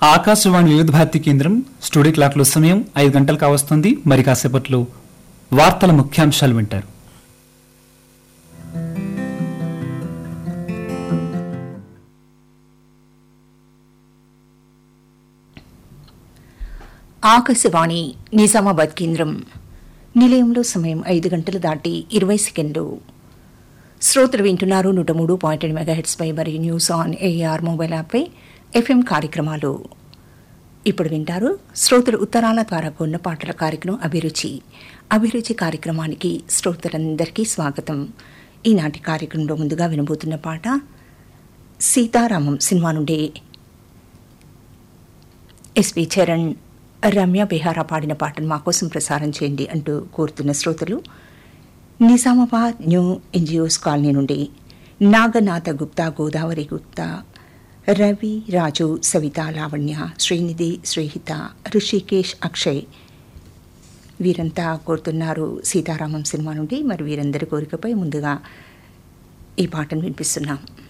ఆకాశవాణి వివిధ భారతి కేంద్రం స్టూడియో క్లాక్లో సమయం ఐదు గంటలు కావస్తుంది మరి కాసేపట్లో వార్తల ముఖ్యాంశాలు వింటారు ఆకాశవాణి నిజామాబాద్ కేంద్రం నిలయంలో సమయం ఐదు గంటలు దాటి ఇరవై సెకండ్లు శ్రోతలు వింటున్నారు నూట మూడు పాయింట్ ఎనిమిది మెగాహెట్స్ పై మరియు న్యూస్ ఆన్ ఏఆర్ మొబైల్ యాప్పై ఎఫ్ఎం కార్యక్రమాలు ఇప్పుడు వింటారు శ్రోతలు ఉత్తరాల ద్వారా కొన్న పాటల కార్యక్రమం అభిరుచి అభిరుచి కార్యక్రమానికి శ్రోతలందరికీ స్వాగతం ఈనాటి కార్యక్రమంలో ముందుగా వినబోతున్న పాట సీతారామం సినిమా నుండి ఎస్పి చరణ్ రమ్య బెహారా పాడిన పాటను మా కోసం ప్రసారం చేయండి అంటూ కోరుతున్న శ్రోతలు నిజామాబాద్ న్యూ ఎన్జిఓస్ కాలనీ నుండి నాగనాథ గుప్తా గోదావరి గుప్తా రవి రాజు సవిత లావణ్య శ్రీనిధి శ్రీహిత ఋషికేష్ అక్షయ్ వీరంతా కోరుతున్నారు సీతారామం సినిమా నుండి మరి వీరందరి కోరికపై ముందుగా ఈ పాటను వినిపిస్తున్నాం